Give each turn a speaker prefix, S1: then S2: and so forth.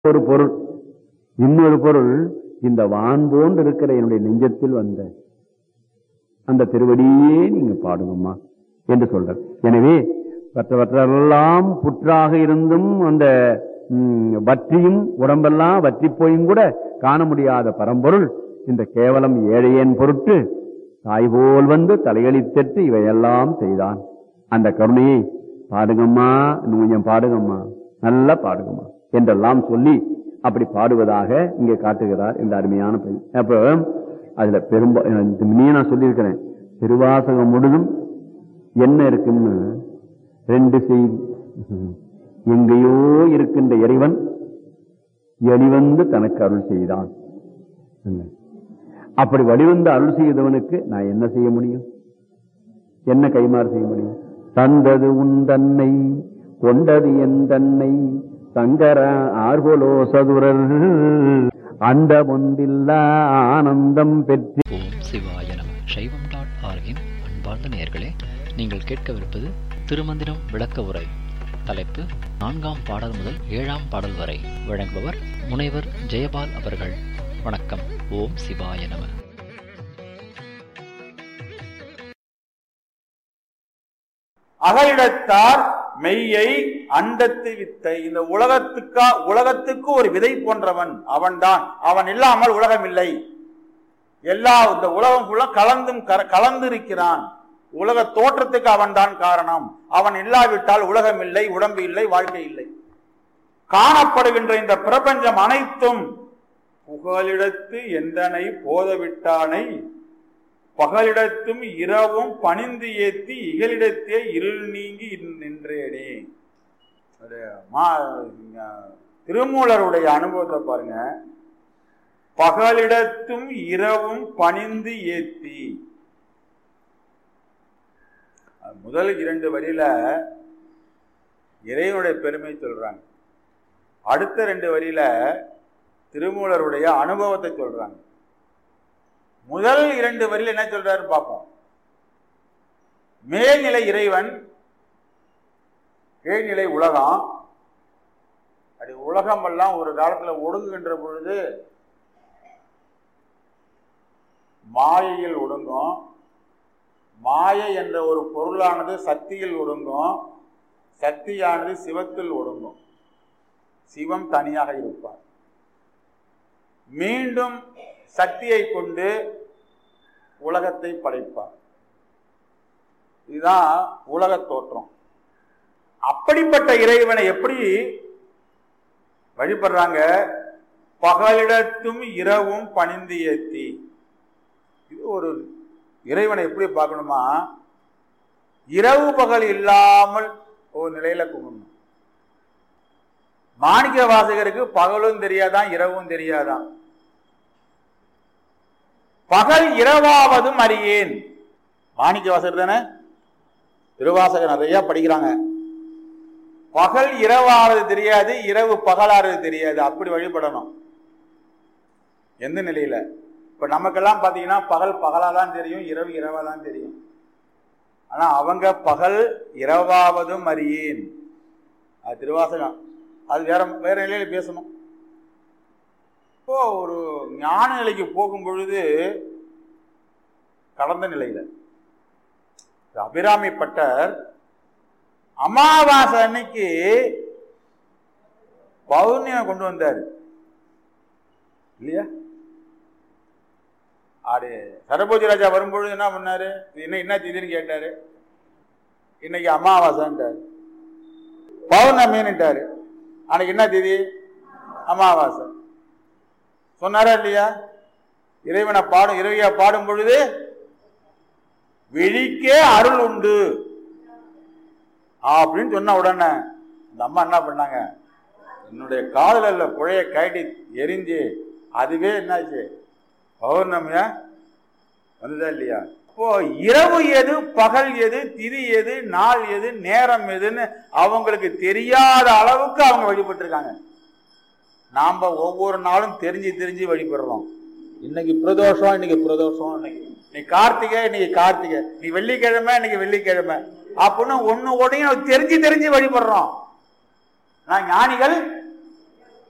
S1: ஒரு பொருள் இன்னொரு பொருள் இந்த வான் போன்று இருக்கிற என்னுடைய நெஞ்சத்தில் வந்த அந்த திருவடியே நீங்க பாடுங்கம்மா என்று சொல்றார் எனவே மற்றவற்றெல்லாம் புற்றாக இருந்தும் அந்த ம், வற்றியும் உடம்பெல்லாம் வற்றி போயும் கூட காண முடியாத பரம்பொருள் இந்த கேவலம் ஏழையன் பொருட்டு தாய் போல் வந்து தலையளித்தட்டு இவையெல்லாம் செய்தான் அந்த கருணையை பாடுங்கம்மா இன்னும் கொஞ்சம் பாடுங்கம்மா நல்லா பாடுங்கம்மா என்றெல்லாம் சொல்லி அப்படி பாடுவதாக இங்கே காட்டுகிறார் இந்த அருமையான பெண் அப்ப அதுல பெரும்பா இந்த முன்னையே நான் சொல்லியிருக்கிறேன் திருவாசகம் முழுதும் என்ன இருக்குன்னு ரெண்டு செய்தி எங்கேயோ இருக்கின்ற இறைவன் எளிவந்து தனக்கு அருள் செய்தான் என்ன? அப்படி வழிவந்து அருள் செய்தவனுக்கு நான் என்ன செய்ய முடியும் என்ன கைமாறு செய்ய முடியும் தந்தது உன் தன்னை கொண்டது என் தன்னை சங்கர ஆர்கோலோ சதுரர் அந்த ஒன்றில்லா ஆனந்தம் பெற்று
S2: ஓம் சிவாய நம சைவம் டாட் ஆர்கின் அன்பார்ந்த நேயர்களே நீங்கள் கேட்கவிருப்பது திருமந்திரம் விளக்க உரை தலைப்பு நான்காம் பாடல் முதல் ஏழாம் பாடல் வரை வழங்குபவர் முனைவர் ஜெயபால் அவர்கள் வணக்கம் ஓம் சிவாய நம
S3: அகலிடத்தார் மெய்யை அண்டத்து வித்தை இந்த உலகத்துக்கா உலகத்துக்கு ஒரு விதை போன்றவன் அவன்தான் அவன் இல்லாமல் உலகம் இல்லை எல்லா இந்த உலகம் ஃபுல்லா கலந்தும் கர- கலந்திருக்கிறான் உலக தோற்றத்துக்கு அவன்தான் காரணம் அவன் இல்லாவிட்டால் உலகம் இல்லை உடம்பு இல்லை வாழ்க்கை இல்லை காணப்படுகின்ற இந்த பிரபஞ்சம் அனைத்தும் புகலிடத்து எந்தனை போதவிட்டானை பகலிடத்தும் இரவும் பணிந்து ஏத்தி இகலிடத்தே இருள் நீங்கி நின்றேனே அது மா- திருமூலருடைய அனுபவத்தை பாருங்க பகலிடத்தும் இரவும் பணிந்து ஏத்தி அது முதல் இரண்டு வரியில இறைவனுடைய பெருமை சொல்றாங்க அடுத்த ரெண்டு வரியில திருமூலருடைய அனுபவத்தை சொல்றாங்க முதல் இரண்டு வரியில் என்ன சொல்றாரு பார்ப்போம் மேல்நிலை இறைவன் கீழ்நிலை உலகம் அப்படி உலகம் எல்லாம் ஒரு காலத்துல ஒடுங்குகின்ற பொழுது மாயையில் ஒடுங்கும் மாயை என்ற ஒரு பொருளானது சக்தியில் ஒடுங்கும் சக்தியானது சிவத்தில் ஒடுங்கும் சிவம் தனியாக இருப்பார் மீண்டும் சக்தியை கொண்டு உலகத்தை படைப்பார் இதுதான் உலக தோற்றம் அப்படிப்பட்ட இறைவனை எப்படி வழிபடுறாங்க பகலிடத்தும் இரவும் பணிந்து ஏத்தி இது ஒரு இறைவனை எப்படி பார்க்கணுமா இரவு பகல் இல்லாமல் ஒரு நிலையில கும்பிடணும் மாணிக்க வாசகருக்கு பகலும் தெரியாதான் இரவும் தெரியாதான் பகல் இரவாவதும் அறியேன் மாணிக்க வாசகர் தானே திருவாசகர் நிறைய படிக்கிறாங்க பகல் இரவாவது தெரியாது இரவு பகலாறது தெரியாது அப்படி வழிபடணும் எந்த நிலையில இப்ப நமக்கெல்லாம் பாத்தீங்கன்னா பகல் பகலா தான் தெரியும் இரவு இரவா தான் தெரியும் ஆனா அவங்க பகல் இரவாவதும் அறியேன் அது திருவாசகம் அது வேற வேற நிலையில பேசணும் இப்போ ஒரு ஞான நிலைக்கு போகும் பொழுது கடந்த நிலையில அபிராமி பட்டர் அமாவாசை அன்னைக்கு பௌர்ணமி கொண்டு வந்தார் இல்லையா ஆடு சரபோஜி ராஜா வரும்பொழுது என்ன பண்ணாரு என்ன என்ன திடீர்னு கேட்டாரு இன்னைக்கு அமாவாசைன்ட்டாரு பௌர்ணமின்னுட்டாரு அன்னைக்கு என்ன திதி அமாவாசை சொன்னாரா இல்லையா இறைவனை பாடும் இறைவியா பாடும் பொழுது விழிக்கே அருள் உண்டு அப்படின்னு சொன்ன உடனே இந்த அம்மா என்ன பண்ணாங்க என்னுடைய காதல உள்ள குழைய கழட்டி எரிஞ்சு அதுவே என்னாச்சு பௌர்ணமியா வந்ததா இல்லையா இப்போ இரவு எது பகல் எது திதி எது நாள் எது நேரம் எதுன்னு அவங்களுக்கு தெரியாத அளவுக்கு அவங்க வழிபட்டு இருக்காங்க நாம ஒவ்வொரு நாளும் தெரிஞ்சு தெரிஞ்சு வழிபடுறோம் இன்னைக்கு பிரதோஷம் இன்னைக்கு பிரதோஷம் இன்னைக்கு நீ கார்த்திகை இன்னைக்கு கார்த்திகை நீ வெள்ளிக்கிழமை இன்னைக்கு வெள்ளிக்கிழமை அப்படின்னு ஒண்ணு உடையும் தெரிஞ்சு தெரிஞ்சு வழிபடுறோம் நான் ஞானிகள்